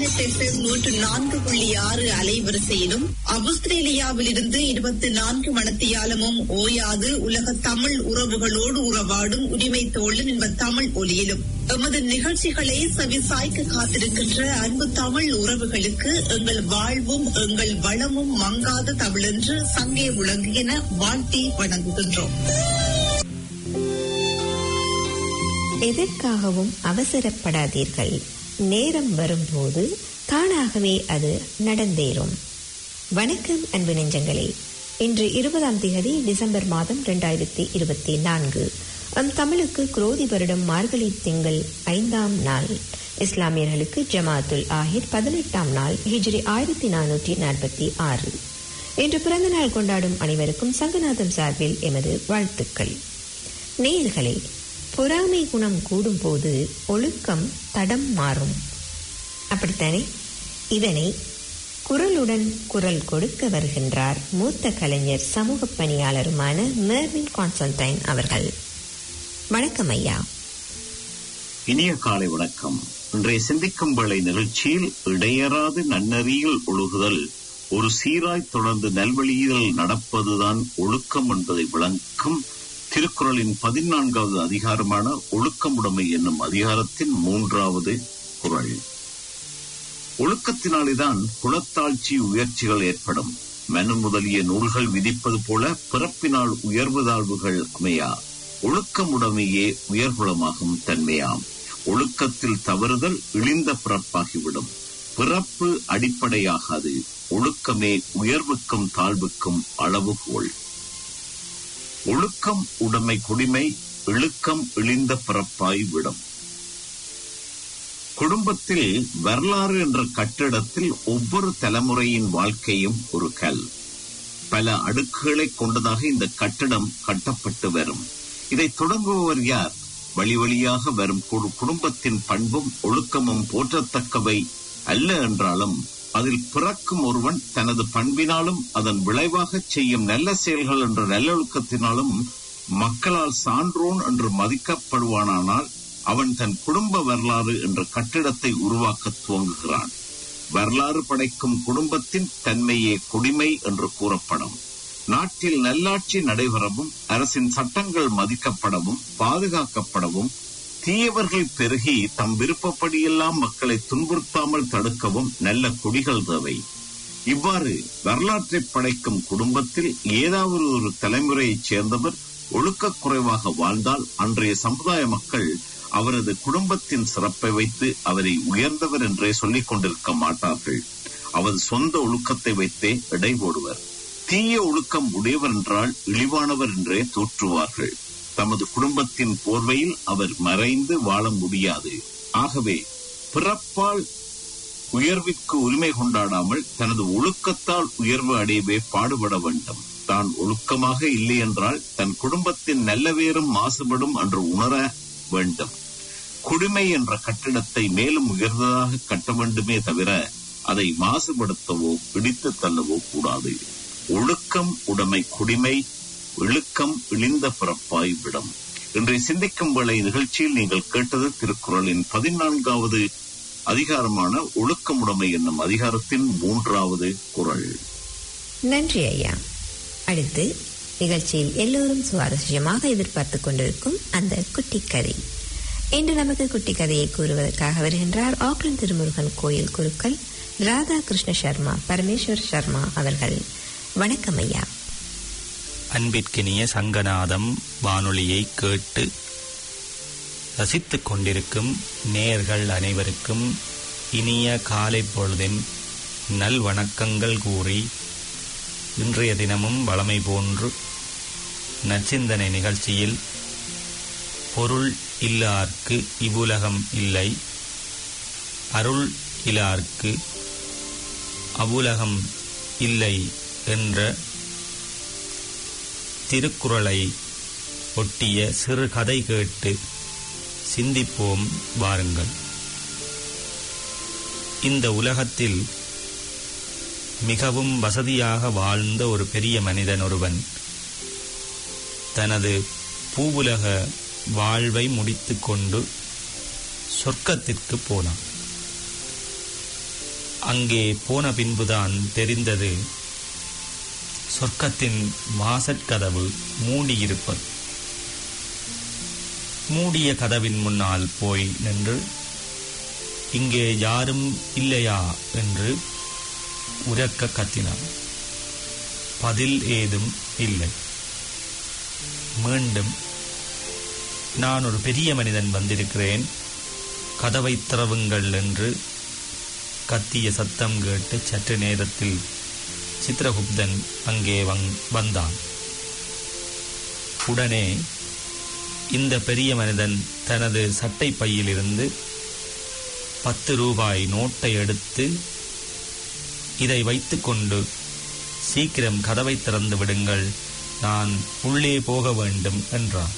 FM நூற்று நான்கு புள்ளி ஆறு அலைவரிசையிலும் ஆஸ்திரேலியாவில் இருந்து இருபத்தி நான்கு மணத்தியாலமும் ஓயாது உலக தமிழ் உறவுகளோடு உறவாடும் உரிமை தோழன் என்ப தமிழ் ஒலியிலும் எமது நிகழ்ச்சிகளை செவிசாய்க்க காத்திருக்கின்ற அன்பு தமிழ் உறவுகளுக்கு எங்கள் வாழ்வும் எங்கள் வளமும் மங்காத தமிழென்று சங்கே விளங்குகின வாழ்த்தி வணங்குகின்றோம் எதற்காகவும் அவசரப்படாதீர்கள் நேரம் வரும்போது தானாகவே அது நடந்தேறும் வணக்கம் அன்பு நெஞ்சங்களே இன்று இருபதாம் தேதி டிசம்பர் மாதம் இரண்டாயிரத்தி இருபத்தி நான்கு அம் தமிழுக்கு குரோதி வருடம் மார்கழி திங்கள் ஐந்தாம் நாள் இஸ்லாமியர்களுக்கு ஜமாத்துல் ஆஹிர் பதினெட்டாம் நாள் ஹிஜ்ரி ஆயிரத்தி நானூற்றி நாற்பத்தி ஆறு இன்று பிறந்த நாள் கொண்டாடும் அனைவருக்கும் சங்கநாதம் சார்பில் எமது வாழ்த்துக்கள் நேயர்களே பொறாமை குணம் கூடும்போது ஒழுக்கம் தடம் மாறும் அப்படித்தானே இதனை குரலுடன் குரல் கொடுக்க வருகின்றார் மூத்த கலைஞர் சமூக பணியாளருமான மெர்வின் கான்ஸ்டன்டைன் அவர்கள் வணக்கம் ஐயா இனிய காலை வணக்கம் இன்றைய சிந்திக்கும் வேளை நிகழ்ச்சியில் இடையறாது நன்னறியில் ஒழுகுதல் ஒரு சீராய் தொடர்ந்து நல்வழியில் நடப்பதுதான் ஒழுக்கம் என்பதை விளக்கும் திருக்குறளின் பதினான்காவது அதிகாரமான ஒழுக்கமுடைமை என்னும் அதிகாரத்தின் மூன்றாவது குரல் ஒழுக்கத்தினாலேதான் குலத்தாழ்ச்சி உயர்ச்சிகள் ஏற்படும் மனு முதலிய நூல்கள் விதிப்பது போல பிறப்பினால் உயர்வு தாழ்வுகள் அமையா ஒழுக்கமுடைமையே உயர்குலமாகும் தன்மையாம் ஒழுக்கத்தில் தவறுதல் இழிந்த பிறப்பாகிவிடும் பிறப்பு அடிப்படையாகாது ஒழுக்கமே உயர்வுக்கும் தாழ்வுக்கும் அளவுகோல் ஒழுக்கம் உடைமை குடிமை இழுக்கம் இழிந்த பிறப்பாய் விடும் குடும்பத்தில் வரலாறு என்ற கட்டிடத்தில் ஒவ்வொரு தலைமுறையின் வாழ்க்கையும் ஒரு கல் பல அடுக்குகளை கொண்டதாக இந்த கட்டிடம் கட்டப்பட்டு வரும் இதை தொடங்குபவர் யார் வழி வழியாக வரும் குடும்பத்தின் பண்பும் ஒழுக்கமும் போற்றத்தக்கவை அல்ல என்றாலும் அதில் பிறக்கும் ஒருவன் தனது பண்பினாலும் அதன் விளைவாக செய்யும் நல்ல செயல்கள் என்ற நல்லொழுக்கத்தினாலும் மக்களால் சான்றோன் என்று மதிக்கப்படுவானானால் அவன் தன் குடும்ப வரலாறு என்ற கட்டிடத்தை உருவாக்க துவங்குகிறான் வரலாறு படைக்கும் குடும்பத்தின் தன்மையே குடிமை என்று கூறப்படும் நாட்டில் நல்லாட்சி நடைபெறவும் அரசின் சட்டங்கள் மதிக்கப்படவும் பாதுகாக்கப்படவும் தீயவர்கள் பெருகி தம் விருப்பப்படியெல்லாம் மக்களை துன்புறுத்தாமல் தடுக்கவும் நல்ல குடிகள் தேவை இவ்வாறு வரலாற்றை படைக்கும் குடும்பத்தில் ஏதாவது ஒரு தலைமுறையைச் சேர்ந்தவர் ஒழுக்க குறைவாக வாழ்ந்தால் அன்றைய சமுதாய மக்கள் அவரது குடும்பத்தின் சிறப்பை வைத்து அவரை உயர்ந்தவர் என்றே சொல்லிக் கொண்டிருக்க மாட்டார்கள் அவர் சொந்த ஒழுக்கத்தை வைத்தே எடை போடுவர் தீய ஒழுக்கம் உடையவர் என்றால் இழிவானவர் என்றே தோற்றுவார்கள் தமது குடும்பத்தின் போர்வையில் அவர் மறைந்து வாழ முடியாது ஆகவே பிறப்பால் உயர்விற்கு உரிமை கொண்டாடாமல் தனது ஒழுக்கத்தால் உயர்வு அடையவே பாடுபட வேண்டும் தான் ஒழுக்கமாக இல்லை என்றால் தன் குடும்பத்தின் நல்ல வேறும் மாசுபடும் என்று உணர வேண்டும் குடிமை என்ற கட்டிடத்தை மேலும் உயர்ந்ததாக கட்ட வேண்டுமே தவிர அதை மாசுபடுத்தவோ பிடித்து தள்ளவோ கூடாது ஒழுக்கம் உடைமை குடிமை இழுக்கம் இழிந்த பிறப்பாய் விடும் இன்றைய சிந்திக்கும் வேளை நிகழ்ச்சியில் நீங்கள் கேட்டது திருக்குறளின் பதினான்காவது அதிகாரமான ஒழுக்கமுடைமை என்னும் அதிகாரத்தின் மூன்றாவது குரல் நன்றி ஐயா அடுத்து நிகழ்ச்சியில் எல்லோரும் சுவாரஸ்யமாக எதிர்பார்த்துக் கொண்டிருக்கும் அந்த குட்டி கதை இன்று நமக்கு குட்டி கதையை கூறுவதற்காக வருகின்றார் ஆக்லண்ட் திருமுருகன் கோயில் குருக்கள் ராதாகிருஷ்ண சர்மா பரமேஸ்வர் சர்மா அவர்கள் வணக்கம் ஐயா அன்பிற்கினிய சங்கநாதம் வானொலியை கேட்டு ரசித்துக் கொண்டிருக்கும் நேயர்கள் அனைவருக்கும் இனிய காலை பொழுதின் நல் வணக்கங்கள் கூறி இன்றைய தினமும் வளமை போன்று நச்சிந்தனை நிகழ்ச்சியில் பொருள் இல்லார்க்கு இவ்வுலகம் இல்லை அருள் இலார்க்கு அவ்வுலகம் இல்லை என்ற திருக்குறளை ஒட்டிய சிறு கதை கேட்டு சிந்திப்போம் வாருங்கள் இந்த உலகத்தில் மிகவும் வசதியாக வாழ்ந்த ஒரு பெரிய மனிதன் ஒருவன் தனது பூவுலக வாழ்வை முடித்துக்கொண்டு சொர்க்கத்திற்கு போனான் அங்கே போன பின்புதான் தெரிந்தது சொர்க்கத்தின் வாசற்கதவு மூடியிருப்பது மூடிய கதவின் முன்னால் போய் நின்று இங்கே யாரும் இல்லையா என்று உரக்க கத்தினான் பதில் ஏதும் இல்லை மீண்டும் நான் ஒரு பெரிய மனிதன் வந்திருக்கிறேன் கதவை திறவுங்கள் என்று கத்திய சத்தம் கேட்டு சற்று நேரத்தில் சித்திரகுப்தன் அங்கே வந்- வந்தான் உடனே இந்த பெரிய மனிதன் தனது சட்டை பையிலிருந்து பத்து ரூபாய் நோட்டை எடுத்து இதை வைத்துக்கொண்டு சீக்கிரம் கதவை திறந்து விடுங்கள் நான் உள்ளே போக வேண்டும் என்றான்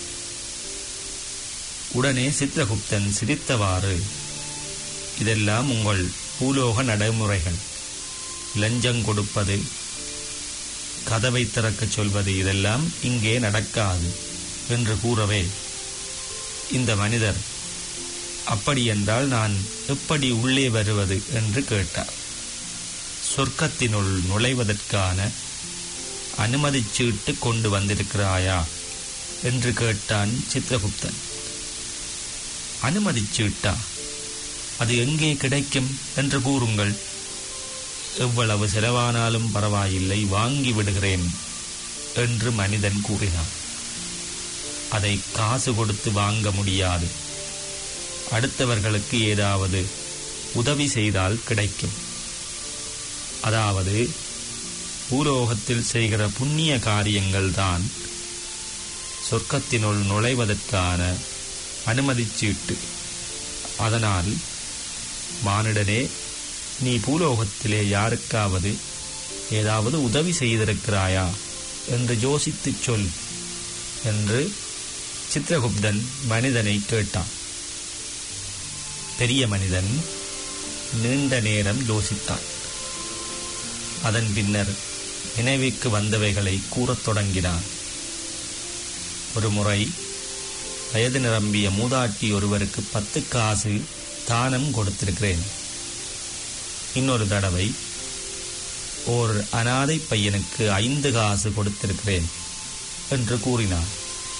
உடனே சித்திரகுப்தன் சிரித்தவாறு இதெல்லாம் உங்கள் பூலோக நடைமுறைகள் லஞ்சம் கொடுப்பது கதவை திறக்கச் சொல்வது இதெல்லாம் இங்கே நடக்காது என்று கூறவே இந்த மனிதர் அப்படியென்றால் நான் எப்படி உள்ளே வருவது என்று கேட்டார் சொர்க்கத்தினுள் நுழைவதற்கான அனுமதிச் சீட்டு கொண்டு வந்திருக்கிறாயா என்று கேட்டான் சித்திரகுப்தன் அனுமதிச் சீட்டா அது எங்கே கிடைக்கும் என்று கூறுங்கள் எவ்வளவு செலவானாலும் பரவாயில்லை வாங்கி விடுகிறேன் என்று மனிதன் கூறினான் அதை காசு கொடுத்து வாங்க முடியாது அடுத்தவர்களுக்கு ஏதாவது உதவி செய்தால் கிடைக்கும் அதாவது பூலோகத்தில் செய்கிற புண்ணிய காரியங்கள் தான் சொர்க்கத்தினுள் நுழைவதற்கான அனுமதிச் சீட்டு அதனால் மானிடனே நீ பூலோகத்திலே யாருக்காவது ஏதாவது உதவி செய்திருக்கிறாயா என்று யோசித்துச் சொல் என்று சித்திரகுப்தன் மனிதனை கேட்டான் பெரிய மனிதன் நீண்ட நேரம் யோசித்தான் அதன் பின்னர் நினைவுக்கு வந்தவைகளை கூறத் தொடங்கினான் ஒரு முறை வயது நிரம்பிய மூதாட்டி ஒருவருக்கு பத்து காசு தானம் கொடுத்திருக்கிறேன் இன்னொரு தடவை ஓர் அனாதை பையனுக்கு ஐந்து காசு கொடுத்திருக்கிறேன் என்று கூறினான்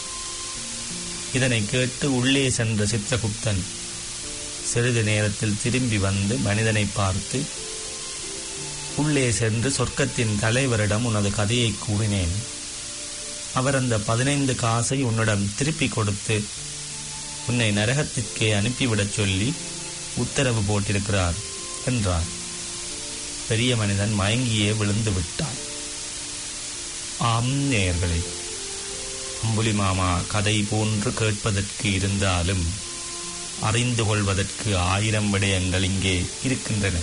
இதனை கேட்டு உள்ளே சென்ற சித்திரகுப்தன் சிறிது நேரத்தில் திரும்பி வந்து மனிதனை பார்த்து உள்ளே சென்று சொர்க்கத்தின் தலைவரிடம் உனது கதையை கூறினேன் அவர் அந்த பதினைந்து காசை உன்னிடம் திருப்பி கொடுத்து உன்னை நரகத்திற்கே அனுப்பிவிடச் சொல்லி உத்தரவு போட்டிருக்கிறார் என்றார் பெரிய மனிதன் மயங்கியே விழுந்து விட்டான் ஆம் நேயர்களே அம்புலி மாமா கதை போன்று கேட்பதற்கு இருந்தாலும் அறிந்து கொள்வதற்கு ஆயிரம் விடயங்கள் இங்கே இருக்கின்றன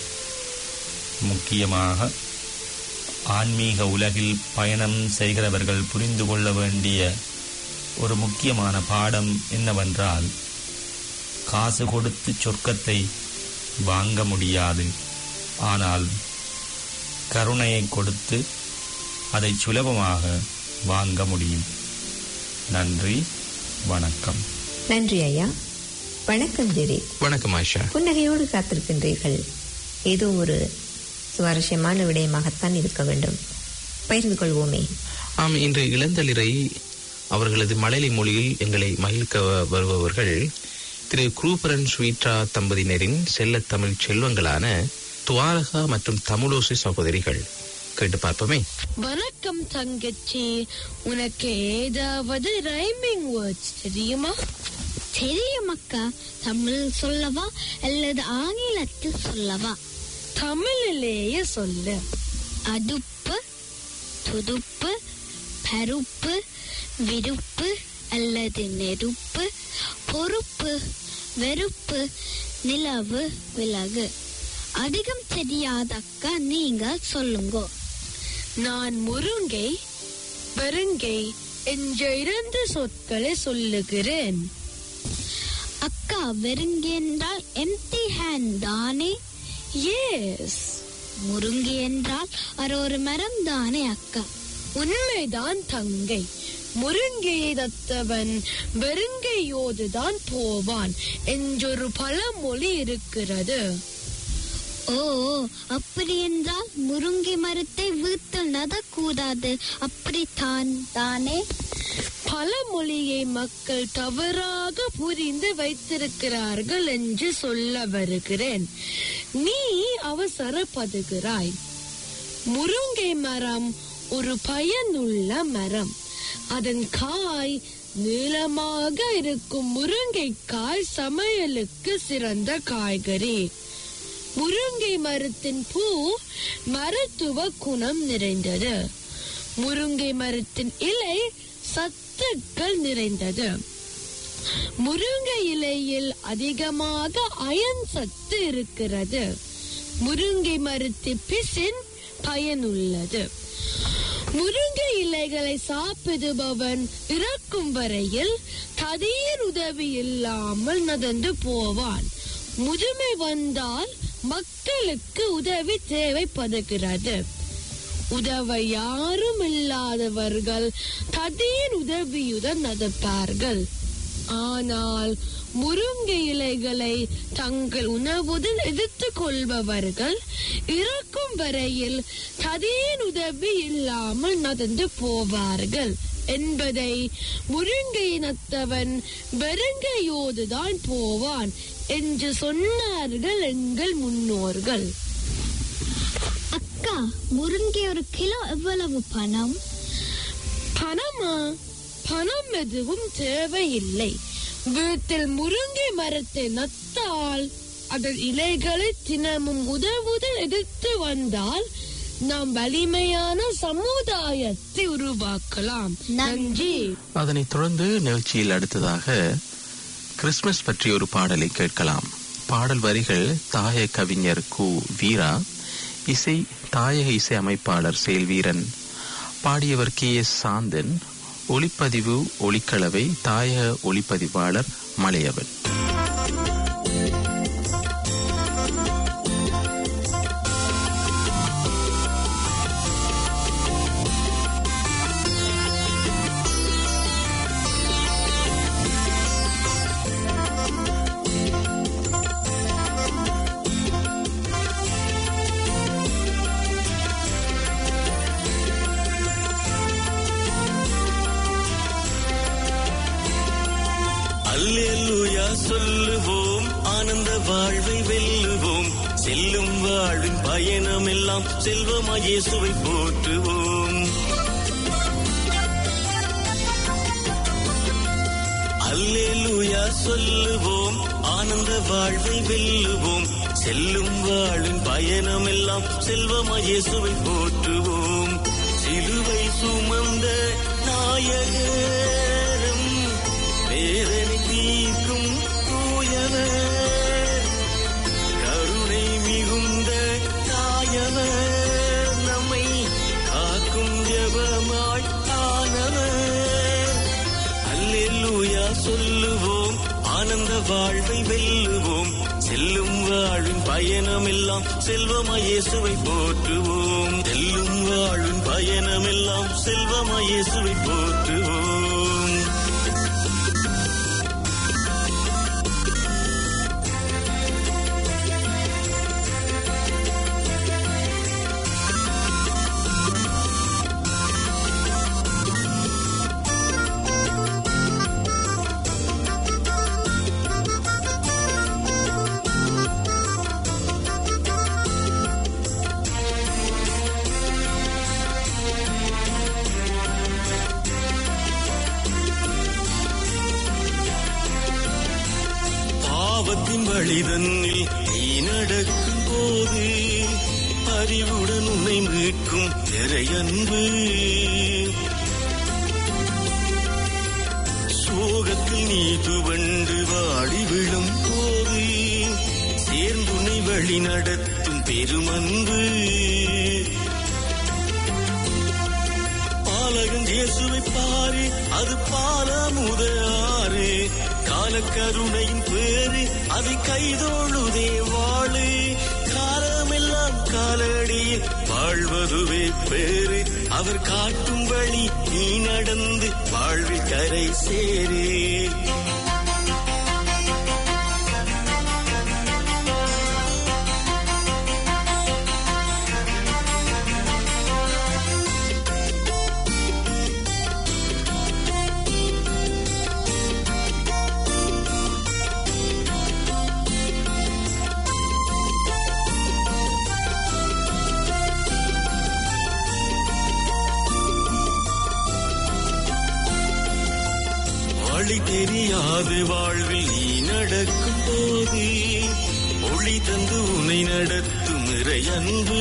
முக்கியமாக ஆன்மீக உலகில் பயணம் செய்கிறவர்கள் புரிந்து கொள்ள வேண்டிய ஒரு முக்கியமான பாடம் என்னவென்றால் காசு கொடுத்து சொர்க்கத்தை வாங்க முடியாது ஆனால் கருணையை கொடுத்து அதை சுலபமாக வாங்க முடியும் நன்றி வணக்கம் நன்றி ஐயா வணக்கம் ஜெரி வணக்கம் ஆயிஷா புன்னகையோடு காத்திருக்கின்றீர்கள் ஏதோ ஒரு சுவாரஸ்யமான விடயமாகத்தான் இருக்க வேண்டும் பகிர்ந்து கொள்வோமே ஆம் இன்று இளந்தளிரை அவர்களது மழலை மொழியில் எங்களை மகிழ்க்க வருபவர்கள் திரு குரூபரன் ஸ்வீட்ரா தம்பதியினரின் செல்ல தமிழ் செல்வங்களான துவாரகா மற்றும் தமிழோசி சகோதரிகள் கேட்டு பார்ப்போமே வணக்கம் தங்கச்சி உனக்கு ஏதாவது ரைமிங் வேர்ட்ஸ் தெரியுமா தெரியும் அக்கா தமிழ் சொல்லவா அல்லது ஆங்கிலத்தில் சொல்லவா தமிழிலேயே சொல்லு அடுப்பு துடுப்பு பருப்பு விருப்பு அல்லது நெருப்பு பொறுப்பு வெறுப்பு நிலவு விலகு அதிகம் தெரியாத அக்கா நீங்க சொல்லுங்க நான் முருங்கை பெருங்கை என்ற இரண்டு சொற்களை சொல்லுகிறேன் அக்கா வெறுங்கி என்றால் எம்டி ஹேண்ட் தானே எஸ் முருங்கை என்றால் அது ஒரு மரம் தானே அக்கா உண்மைதான் தங்கை முருங்கையை தத்தவன் வெறுங்கையோதுதான் போவான் என்றொரு பழமொழி இருக்கிறது ஓ அப்படி என்றால் முருங்கை மரத்தை வீட்டில் நடக்கூடாது அப்படித்தான் தானே பழமொழியை மக்கள் தவறாக புரிந்து வைத்திருக்கிறார்கள் என்று சொல்ல வருகிறேன் நீ அவசரப்படுகிறாய் முருங்கை மரம் ஒரு பயனுள்ள மரம் அதன் காய் நீளமாக இருக்கும் முருங்கைக்காய் சமையலுக்கு சிறந்த காய்கறி முருங்கை மரத்தின் பூ மருத்துவ குணம் நிறைந்தது முருங்கை மரத்தின் இலை சத்துக்கள் நிறைந்தது முருங்கை இலையில் அதிகமாக அயன் சத்து இருக்கிறது முருங்கை மரத்தின் பிசின் பயனுள்ளது முருங்கை இலைகளை சாப்பிடுபவன் இறக்கும் வரையில் ததியின் உதவி இல்லாமல் நடந்து போவான் முதுமை வந்தால் மக்களுக்கு உதவி தேவைப்படுகிறது உதவ யாரும் இல்லாதவர்கள் ததியின் உதவியுடன் நடப்பார்கள் ஆனால் முருங்கை இலைகளை தங்கள் உணவுடன் எடுத்துக் கொள்பவர்கள் இறக்கும் வரையில் ததியின் உதவி இல்லாமல் நடந்து போவார்கள் என்பதை முருங்கை நத்தவன் வெறுங்கையோடுதான் போவான் என்று சொன்னார்கள் எங்கள் முன்னோர்கள் அக்கா முருங்கை ஒரு கிலோ எவ்வளவு பணம் பணமா பணம் எதுவும் தேவையில்லை வீட்டில் முருங்கை மரத்தை நட்டால் அதன் இலைகளை தினமும் உதவுதல் எடுத்து வந்தால் நாம் வலிமையான சமுதாயத்தை உருவாக்கலாம் நன்றி அதனைத் தொடர்ந்து நிகழ்ச்சியில் அடுத்ததாக கிறிஸ்துமஸ் பற்றி ஒரு பாடலை கேட்கலாம் பாடல் வரிகள் தாய கவிஞர் கு வீரா இசை தாயக இசை அமைப்பாளர் செயல்வீரன் பாடியவர் கே எஸ் சாந்தன் ஒளிப்பதிவு ஒளிக்கலவை தாயக ஒளிப்பதிவாளர் மலையவன் அல்லேலூயா சொல்லுவோம் ஆனந்த வாழ்வை வெல்லுவோம் செல்லும் வாழ்வின் பயணம் எல்லாம் செல்வமா இயேசுவை போற்றுவோம் அல்லேலூயா சொல்லுவோம் ஆனந்த வாழ்வை வெல்லுவோம் செல்லும் வாழ்வின் பயணம் எல்லாம் செல்வமா இயேசுவை போற்றுவோம் சிலுவை சுமந்த நாயகரும் வேதனை தீர்க்கும் தூயவர் கருணை மிகுந்த தாயவர் நம்மை காக்கும் ஜெபமாய் ஆனவர் அல்லேலூயா சொல்லுவோம் ஆனந்த வாழ்வை வெல்லுவோம் செல்லும் வாழும் பயணம் எல்லாம் செல்வமயேசுவை போற்றுவோம் செல்லும் வாழும் பயணம் எல்லாம் செல்வமயேசுவை போற்றுவோம் பாவத்தின் வழிதன்னில் நீ நடக்கும் போது அறிவுடன் உன்னை மீட்கும் திரையன்பு சோகத்தில் நீ துவண்டு வாடி விழும் போது சேர்ந்துனை வழி நடத்தும் பெருமன்பு பாலகன் இயேசுவை பாரு அது பாலமுத ஆறு காலக்கருணையின் பேரு அதை கைதோழுதே வாழு காலமெல்லாம் காலடியில் வாழ்வதுவே பேரு அவர் காட்டும் வழி நீ நடந்து வாழ்வில் கரை சேரே வழி தெரியாது வாழ்வில் நீ நடக்கும் போது ஒளி தந்து உன்னை நடத்தும் இறை அன்பு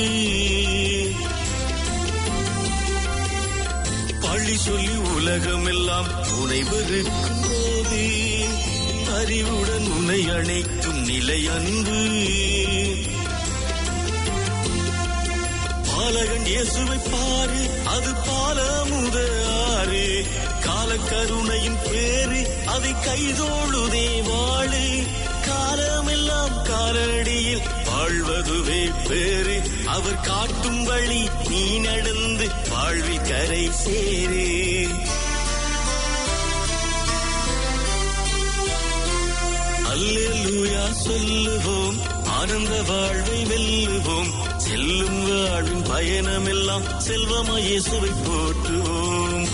பழி சொல்லி உலகமெல்லாம் உனை வெறுக்கும் போது அறிவுடன் உன்னை அணைக்கும் நிலை அன்பு பாலகன் இயேசுவை பாரு அது பாலமுத ஆறு காலக்கருணையின் பேரு அதை கைதோழுதே வாழு காலமெல்லாம் காலடியில் வாழ்வதுவே பேரு அவர் காட்டும் வழி நீ நடந்து வாழ்வில் கரை சேரு அல்லேலூயா சொல்லுவோம் ஆனந்த வாழ்வை வெல்லுவோம் செல்லும் வாழ்வின் பயணமெல்லாம் செல்வமா இயேசுவை போற்றுவோம்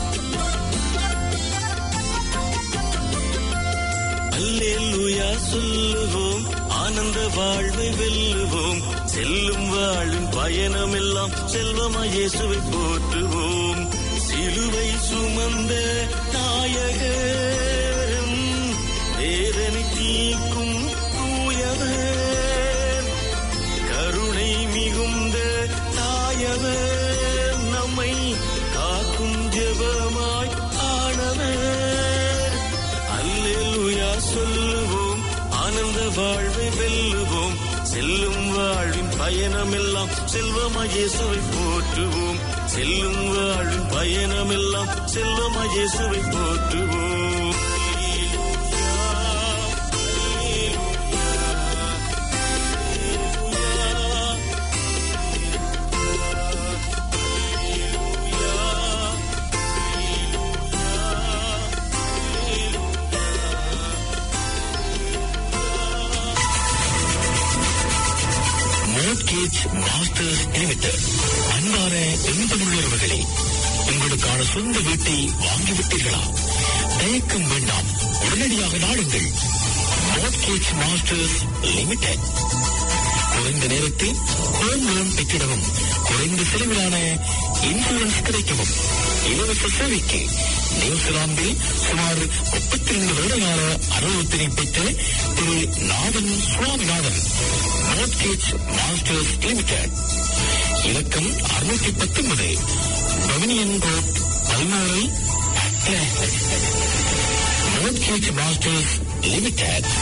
அல்லேலூயா சொல்லுவோம் ஆனந்த வாழ்வை வெல்லுவோம் செல்லும் வாழ்வின் பயணமெல்லாம் செல்வமா இயேசுவை போற்றுவோம் சிலுவை சுமந்த நாயகரும் வேதனை தீர்க்கும் தூயவர் கருணை மிகுந்த தாயவர் நம்மை காக்கும் ஜெபமாய் ஆனவர் அல்லேலூயா சொல்லுவோம் ஆனந்த வாழ்வை வெல்லுவோம் செல்லும் வாழ்வின் பயணமெல்லாம் செல்வமா இயேசுவை போற்றுவோம் செல்லும் வாழ்வின் பயணமெல்லாம் செல்வமா இயேசுவை போற்றுவோம் மோட்கேஜ் மாஸ்டர்ஸ் லிமிடெட் அன்பான எந்தமுள்ளவர்களே உங்களுக்கான சொந்த வீட்டை வாங்கிவிட்டீர்களா தயக்கம் வேண்டாம் உடனடியாக நாடுங்கள் மோட்கேஜ் மாஸ்டர்ஸ் லிமிடெட் குறைந்த நேரத்தில் ஹோம் லோன் பெற்றிடவும் குறைந்த செலவிலான இன்சூரன்ஸ் கிடைக்கவும் இலவச சேவைக்கு நியூசிலாந்தில் சுமார் முப்பத்தி ரெண்டு வருடகால அனுபவத்தினை பெற்ற Thiru Nathan Swaminathan mortgage masters limited இலக்கம் அறுநூற்றி பத்தொன்பது டொமினியன் ரோட் பல்மோரை mortgage masters limited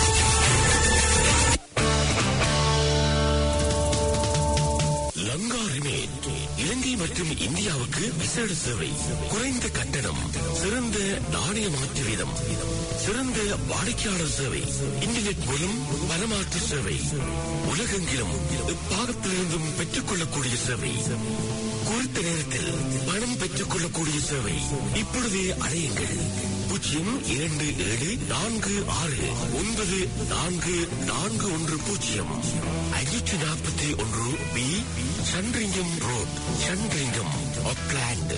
Lanka remit Ilankai மற்றும் இந்தியாவுக்கு விசேட சேவை குறைந்த கட்டணம் சிறந்த நாணய மாற்று வீதம் சிறந்த வாடிக்கையாளர் சேவை இன்டர்நெட் மூலம் பணமாற்று சேவை உலகெங்கிலும் எப்பாகத்திலிருந்தும் பெற்றுக் கொள்ளக்கூடிய சேவை குறித்த நேரத்தில் பணம் பெற்றுக் கொள்ளக்கூடிய சேவை இப்பொழுதே அடையுங்கள் பூஜ்ஜியம் இரண்டு ஏழு நான்கு ஆறு ஒன்பது நான்கு நான்கு ஒன்று பூஜ்ஜியம் ஐநூற்றி நாற்பத்தி ஒன்று B Sandringham road Sandringham Auckland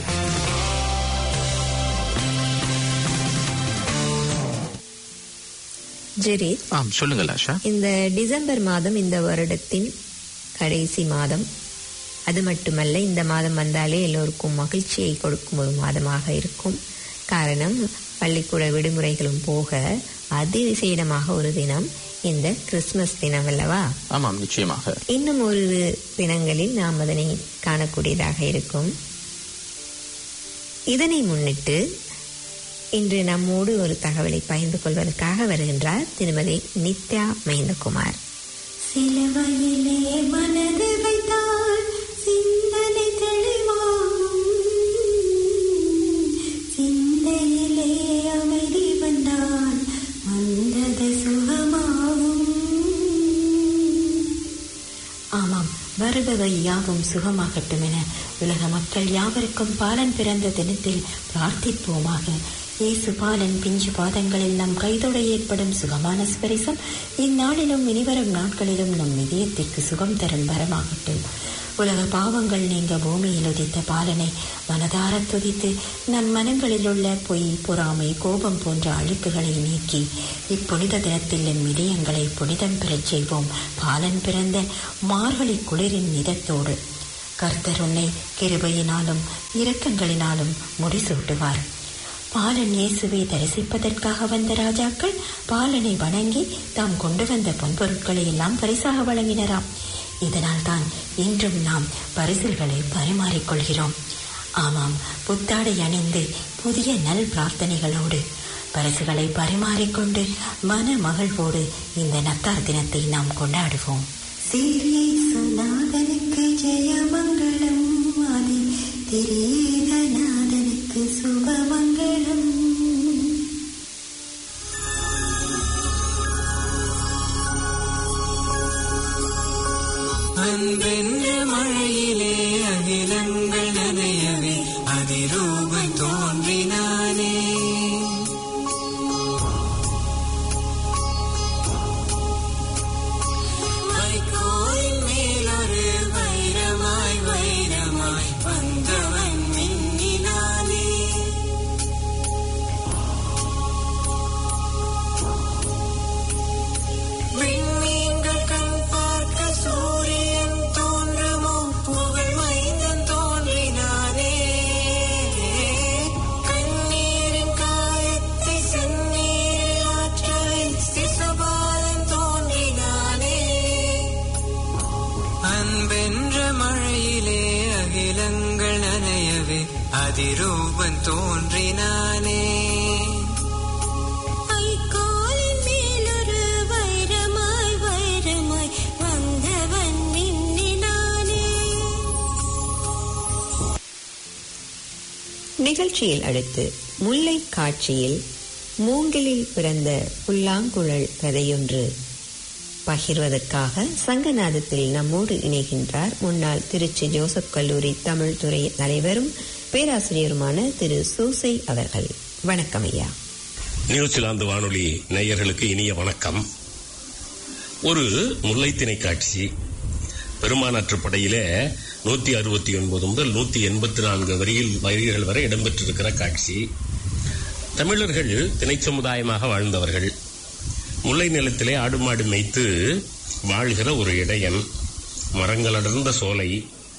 Jerry ஆம் சொல்லுங்கள் ஆஷா இந்த டிசம்பர் மாதம் இந்த வருடத்தின் கடைசி மாதம் அது மட்டுமல்ல இந்த மாதம் வந்தாலே எல்லோருக்கும் மகிழ்ச்சியை கொடுக்கும் ஒரு மாதமாக இருக்கும் காரணம் பள்ளிக்கூட விடுமுறைகளும் போக அதிவிசேடமாக ஒரு தினம் இந்த கிறிஸ்துமஸ் தினம் அல்லவா ஆமாம் நிச்சயமாக இன்னும் ஒரு தினங்களில் நாம் அதனை காணக்கூடியதாக இருக்கும் இதனை முன்னிட்டு இன்று நம்மோடு ஒரு தகவலை பகிர்ந்து கொள்வதற்காக வருகின்றார் திருமதி நித்யா மைந்தகுமார் சிலுவையிலே மனது வைத்தால் சிந்தனை தெளிவாகும் சிந்தையிலே அமைதி வந்தால் வந்தது சுகமாகும் ஆமாம் வருபவை யாவும் சுகமாகட்டும் என உலக மக்கள் யாவருக்கும் பாலன் பிறந்த தினத்தில் பிரார்த்திப்போமாக இயேசு பாலன் பிஞ்சு பாதங்களில் நம் கைதொட ஏற்படும் சுகமான ஸ்பரிசம் இந்நாளிலும் இனிவரும் நாட்களிலும் நம் இதயத்திற்கு சுகம் தரும் வரமாகட்டும் உலக பாவங்கள் நீங்க பூமியில் உதித்த பாலனை மனதார துதித்து நம் மனங்களில் உள்ள பொய் பொறாமை கோபம் போன்ற அழுக்குகளை நீக்கி இப்புனித தினத்தில் நம் இதயங்களை புனிதம் பெறச் செய்வோம் பாலன் பிறந்த மார்கழி குளிரின் நிதத்தோடு கர்த்தர் உன்னை கிருபையினாலும் இரக்கங்களினாலும் முடிசூட்டுவார் பாலன் இயேசுவை தரிசிப்பதற்காக வந்த ராஜாக்கள் பாலனை வணங்கி தாம் கொண்டு வந்த பொன்பொருட்களை எல்லாம் பரிசாக வழங்கினராம் இதனால் தான் இன்றும் நாம் பரிசில்களை பரிமாறிக்கொள்கிறோம் ஆமாம் புத்தாடை அணிந்து புதிய நல் பிரார்த்தனைகளோடு பரிசுகளை பரிமாறிக்கொண்டு மன மகிழ்வோடு இந்த நத்தார் தினத்தை நாம் கொண்டாடுவோம் சீரேசுநாதனுக்கு ஜெயமங்கலம் ஆதி திரேகநாதனுக்கு சுபமங்கலம் அன்பென்ற மழையிலே அகிலங்கள் நனையவே அதிரூபம் தோன்றினானே வைக்கோலின் மேலொரு வைரமாய் வைரமாய் வந்தவன் மின்னினானே விண்மீன்கள் கண் பார்க்க சூரியன் தோன்றுமோ புகழ் மைந்தன் தோன்றினானே கண்ணீரின் காயத்தை செந்நீரில் ஆற்றவை சிசுபாலன் தோன்றினானே அன்பென்ற மழையிலே அகிலங்கள் நனையவே அதிரூபன் தோன்றினானே வைக்கோலின் மேலொரு வைரமாய் வைரமாய் வந்தவன் மின்னினானே நிகழ்ச்சியில் அடுத்து முல்லை காட்சியில் மூங்கிலில் பிறந்த புல்லாங்குழல் கதையொன்று பகிர்வதற்காக சங்கநாதத்தில் நம்மோடு இணைகின்றார் முன்னாள் திருச்சி ஜோசப் கல்லூரி தமிழ் துறை தலைவரும் பேராசிரியருமான திரு சூசை அவர்கள் வணக்கம் ஐயா நியூசிலாந்து வானொலி நேயர்களுக்கு இனிய வணக்கம் ஒரு முல்லைத்திணை காட்சி பெருமானாற்று படையிலே நூத்தி அறுபத்தி ஒன்பது முதல் நூத்தி எண்பத்தி நான்கு வரியில் வரிகள் வரை இடம்பெற்றிருக்கிற காட்சி தமிழர்கள் திணை சமுதாயமாக வாழ்ந்தவர்கள் முல்லை நிலத்திலே ஆடு மாடு மேய்த்து வாழ்கிற ஒரு இடையன் மரங்கள் அடர்ந்த சோலை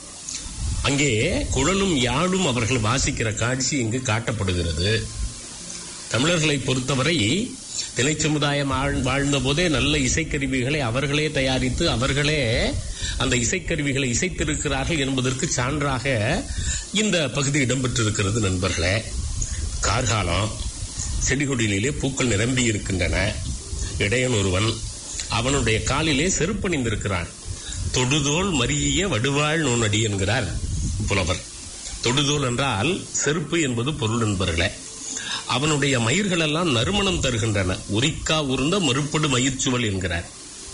அங்கே குழலும் யாழும் அவர்கள் வாசிக்கிற காட்சி இங்கு காட்டப்படுகிறது தமிழர்களை பொறுத்தவரை திணை சமுதாயம் ஆழ்- வாழ்ந்த போதே நல்ல இசைக்கருவிகளை அவர்களே தயாரித்து அவர்களே அந்த இசைக்கருவிகளை இசைத்திருக்கிறார்கள் என்பதற்கு சான்றாக இந்த பகுதி இடம்பெற்றிருக்கிறது நண்பர்களே கார்காலம் செடிகொடியிலே பூக்கள் நிரம்பி இருக்கின்றன இடையன் ஒருவன் அவனுடைய காலிலே செருப்பணிந்திருக்கிறான் தொடுதோல் மரிய வடுவாள் நோனடி என்கிறார் புலவர் தொடுதோல் என்றால் செருப்பு என்பது பொருள் நண்பர்களே அவனுடைய மயிர்கள் எல்லாம் நறுமணம் தருகின்றன உரிக்கா உருந்த மறுப்படு மயிர்ச்சுவல் என்கிறார்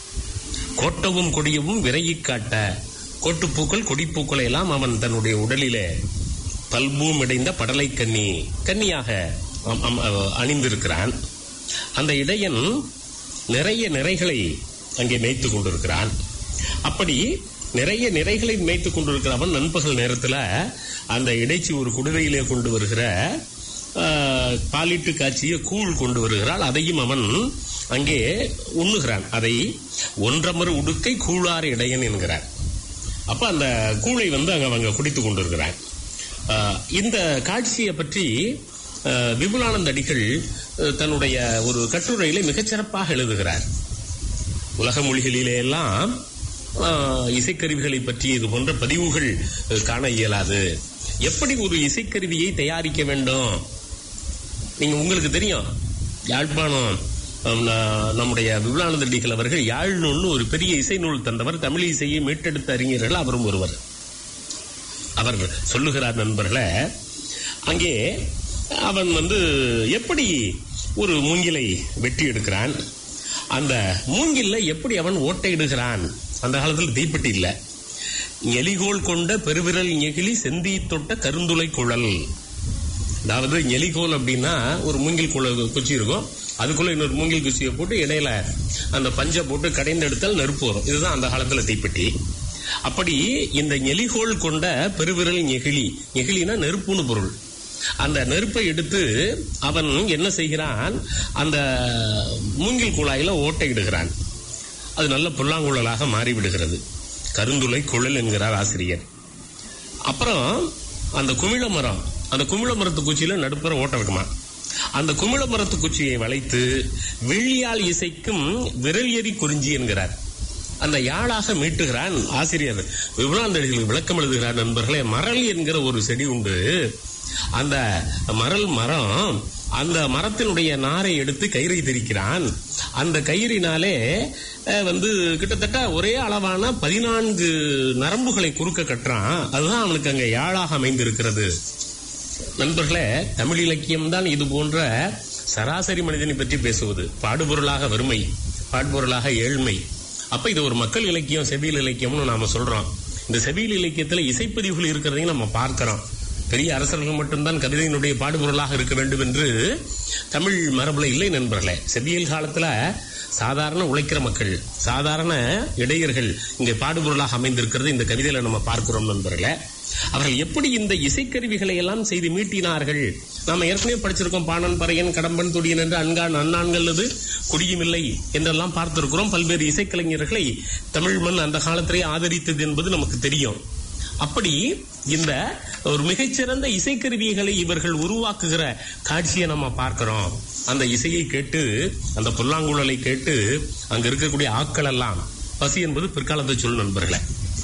கோட்டவும் கொடியவும் விரையிக் காட்ட கோட்டுப்பூக்கள் கொடிப்பூக்களை எல்லாம் அவன் தன்னுடைய உடலிலே பல்பூம் இடைந்த படலை கன்னி கன்னியாக அம்- அம்- அ- அணிந்திருக்கிறான் அந்த இடையன் நிறைய நிறைகளை அங்கே மேய்த்து கொண்டிருக்கிறான் அப்படி நிறைய நிறைகளை மேய்த்து கொண்டிருக்கிறவன் நண்பகல் நேரத்தில் அந்த இடைச்சி ஒரு குடுவையிலே கொண்டு வருகிற ஆஹ், பாலிட்டு காய்ச்சிய கூழ் கொண்டு வருகிறாள் அதையும் அவன் அங்கே உண்ணுகிறான் அதை ஒன்றமர் உடுக்கை கூழார் இடையன் என்கிறார் அப்ப அந்த கூழை வந்து அங்க அவங்க குடித்துக் கொண்டிருக்கிறான் ஆஹ், இந்த காட்சியை பற்றி ஆஹ், விபுலானந்த அடிகள் ஆஹ், தன்னுடைய ஒரு கட்டுரையிலே மிகச்சிறப்பாக எழுதுகிறார் உலக மொழிகளிலே எல்லாம் ஆஹ், இசைக்கருவிகளை பற்றி இது போன்ற பதிவுகள் அஹ், காண இயலாது எப்படி ஒரு இசைக்கருவியை தயாரிக்க வேண்டும் நீங்க உங்களுக்கு தெரியும் யாழ்ப்பாணம் ஹம், ந- நம்முடைய விபுலானந்த அடிகள் அவர்கள் யாழ்நூல்னு ஒரு பெரிய இசை நூல் தந்தவர் தமிழ் இசையை மீட்டெடுத்த அறிஞர்கள் அவரும் ஒருவர் அவர் சொல்லுகிறார் நண்பர்களே அங்கே அவன் வந்து எப்படி ஒரு மூங்கிலை வெட்டி எடுக்கிறான் அந்த மூங்கில்ல எப்படி அவன் ஓட்டையிடுகிறான் அந்த காலத்தில் தீப்பெட்டி இல்ல எலிகோல் கொண்ட பெருவிரல் நெகிழி செந்தி தொட்ட கருந்துளை குழல் அதாவது எலிகோல் அப்படின்னா ஒரு மூங்கில் குழ குச்சி இருக்கும் அதுக்குள்ள இன்னொரு மூங்கில் குச்சியை போட்டு இடையில அந்த பஞ்சை போட்டு கடைந்தெடுத்தால் நெருப்பு வரும் இதுதான் அந்த காலத்துல தீப்பெட்டி அப்படி இந்த எலிகோல் கொண்ட பெருவிரல் நெகிழி நெகிழினா நெருப்புன்னு பொருள் அந்த நெருப்பை எடுத்து அவன் என்ன செய்கிறான் அந்த மூங்கில் குழாயில ஓட்டையிடுகிறான் அது நல்ல புல்லாங்குழலாக மாறிவிடுகிறது கருந்துளை குழல் என்கிறார் ஆசிரியர் அப்புறம் அந்த குமிழ மரம் அந்த குமிழ மரத்து குச்சியில நடுப்புற ஓட்ட வைக்குமா அந்த குமிழ மரத்து குச்சியை வளைத்து வெள்ளியால் இசைக்கும் விரல் எறி குறிஞ்சி என்கிறார் அந்த யாழாக மீட்டுகிறான் ஆசிரியர் விபுலாந்தடிகளுக்கு விளக்கம் எழுதுகிறார் நண்பர்களே மரல் என்கிற ஒரு செடி உண்டு அந்த மரல் மரம் அந்த மரத்தினுடைய நாரை எடுத்து கயிறை திரிக்கிறான் அந்த கயிறினாலே அஹ், வந்து கிட்டத்தட்ட ஒரே அளவான பதினான்கு நரம்புகளை குறுக்க கட்டுறான் அதுதான் அவனுக்கு அங்க யாழாக அமைந்திருக்கிறது நண்பர்களே தமிழ் இலக்கியம் தான் இது போன்ற சராசரி மனிதனை பற்றி பேசுவது பாடுபொருளாக வறுமை பாடுபொருளாக ஏழ்மை அப்ப இது ஒரு மக்கள் இலக்கியம் செவியல் இலக்கியம்னு நாம சொல்றோம் இந்த செவியல் இலக்கியத்துல இசைப்பதிவுகள் இருக்கிறதையும் நம்ம பார்க்கிறோம் பெரிய அரசர்கள் மட்டும்தான் கவிதையினுடைய பாடுபொருளாக இருக்க வேண்டும் என்று தமிழ் மரபுல இல்லை நண்பர்களே செவியல் காலத்துல சாதாரண உழைக்கிற மக்கள் சாதாரண இடையர்கள் இங்கே பாடுபொருளாக அமைந்திருக்கிறது இந்த கவிதையில நம்ம பார்க்கிறோம் நண்பர்களே அவர்கள் எப்படி இந்த இசைக்கருவிகளை எல்லாம் செய்து மீட்டினார்கள் நாம ஏற்கனவே படிச்சிருக்கோம் பாணன் பறையன் கடம்பன் துடியன் என்று அன்கான் அண்ணான்களது குடியுமில்லை என்றெல்லாம் பார்த்திருக்கிறோம் பல்வேறு இசைக்கலைஞர்களை தமிழ் மண் அந்த காலத்திலே ஆதரித்தது என்பது நமக்கு தெரியும் அப்படி இந்த ஒரு மிகச்சிறந்த இசைக்கருவிகளை இவர்கள் உருவாக்குகிற காட்சியை நம்ம பார்க்கிறோம் அந்த இசையை கேட்டு அந்த புல்லாங்குழலை கேட்டு அங்க இருக்கக்கூடிய ஆட்கள் எல்லாம் பசி என்பது பிற்காலத்தை சொல் நண்பர்களே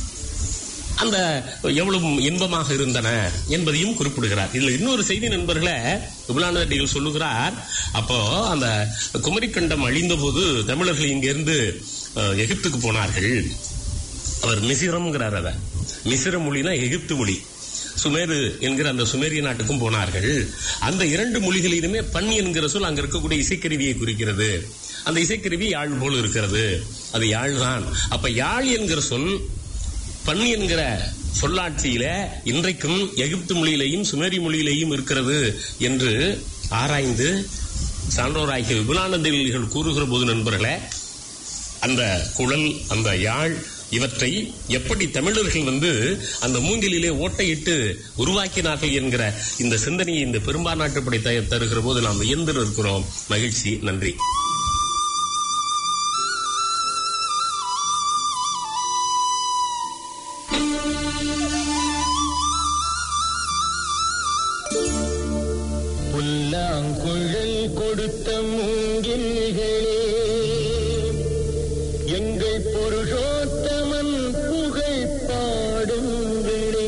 அந்த எவ்வளவு இன்பமாக இருந்தன என்பதையும் குறிப்பிடுகிறார் இதுல இன்னொரு செய்தி நண்பர்களே விபுலானடிகள் சொல்லுகிறார் அப்போ அந்த குமரிக்கண்டம் அழிந்த போது தமிழர்கள் இங்கிருந்து அஹ், எகிப்துக்கு போனார்கள் அவர் மிசிரம்ங்கிறார் அத மிசிர மொழினா எகிப்து மொழி சுமேரு என்கிற அந்த சுமேரிய நாட்டுக்கும் போனார்கள் அந்த இரண்டு மொழிகளிலுமே பண் என்கிற சொல் அங்க இருக்கக்கூடிய இசைக்கருவியை குறிக்கிறது அந்த இசைக்கருவி யாழ் போல் இருக்கிறது அது யாழ் தான் அப்ப யாழ் என்கிற சொல் பண் என்கிற சொல்லாட்சியில இன்றைக்கும் எகிப்து மொழியிலேயும் சுமேரி மொழியிலேயும் இருக்கிறது என்று ஆராய்ந்து சான்றோராகிய விபுலானந்தர்கள் கூறுகிற போது நண்பர்களே அந்த குழல் அந்த யாழ் இவற்றை எப்படி தமிழர்கள் வந்து அந்த மூங்கிலிலே ஓட்டையிட்டு உருவாக்கினார்கள் என்கிற இந்த சிந்தனையை இந்த பெரும்பாநாட்டுப்படை த- தருகிற போது நாம் வியந்து இருக்கிறோம் மகிழ்ச்சி நன்றி புல்லாங்குழல் கொடுத்த மூங்கில்களே எங்கள் புருஷோத்தமன் புகழ் பாடுங்களே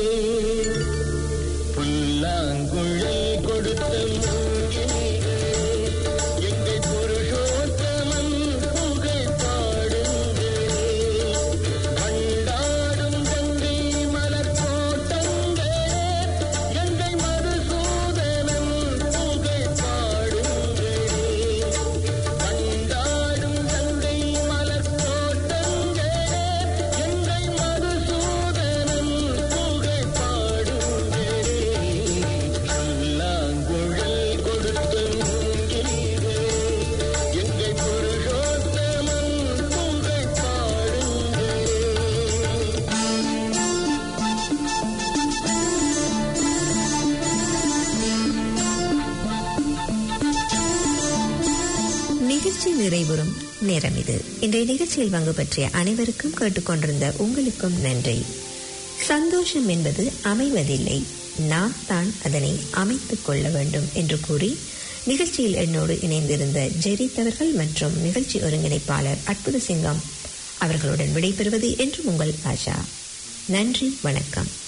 புல்லாங்குழல் கொடுத்த மூங்கில்களே எங்கள் புருஷோத்தமன் புகழ் பாடுங்களே கண்டாடும் கங்கை மலர் கோட்டங்களே எங்கள் மதுசூதனன் புகழ் பாடுங்களே கண்டாடும் கங்கை மலர் கோட்டங்களே எங்கள் மதுசூதனன் புகழ் பாடுங்களே சொல்லாங்குழல் கொடுத்த மூங்கிலே எங்கள் புருஷோத்தமன் புகழ் பாடுங்களே நிகழ்ச்சி நிறைவுறும் நேரம் இது இன்றைய நிகழ்ச்சியில் பங்கு பற்றிய அனைவருக்கும் கேட்டுக்கொண்டிருந்த உங்களுக்கும் நன்றி சந்தோஷம் என்பது அமைவதில்லை நாம் தான் அதனை அமைத்துக் கொள்ள வேண்டும் என்று கூறி நிகழ்ச்சியில் என்னோடு இணைந்திருந்த ஜெரித் அவர்கள் மற்றும் நிகழ்ச்சி ஒருங்கிணைப்பாளர் அற்புத சிங்கம் அவர்களுடன் விடைபெறுவது என்றும் உங்கள் ஆஷா நன்றி வணக்கம்